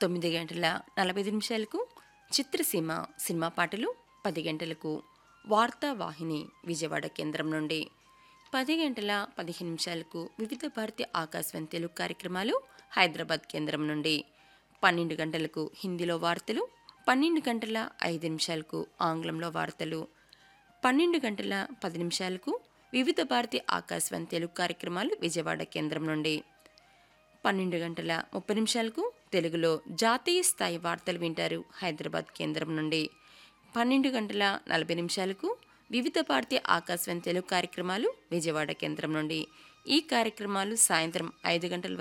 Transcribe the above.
తొమ్మిది గంటల నలభై ఐదు నిమిషాలకు చిత్రసీమ సినిమా పాటలు పది గంటలకు వార్తా వాహిని విజయవాడ కేంద్రం నుండి పది గంటల పదిహేను నిమిషాలకు వివిధ భారతి ఆకాశవాణి తెలుగు కార్యక్రమాలు హైదరాబాద్ కేంద్రం నుండి పన్నెండు గంటలకు హిందీలో వార్తలు పన్నెండు గంటల ఐదు నిమిషాలకు ఆంగ్లంలో వార్తలు పన్నెండు గంటల పది నిమిషాలకు వివిధ భారతి ఆకాశవాణి తెలుగు కార్యక్రమాలు విజయవాడ కేంద్రం నుండి పన్నెండు గంటల ముప్పై నిమిషాలకు తెలుగులో జాతీయ స్థాయి వార్తలు వింటారు హైదరాబాద్ కేంద్రం నుండి పన్నెండు గంటల నలభై నిమిషాలకు వివిధ భారతీయ ఆకాశవాణి తెలుగు కార్యక్రమాలు విజయవాడ కేంద్రం నుండి ఈ కార్యక్రమాలు సాయంత్రం ఐదు గంటల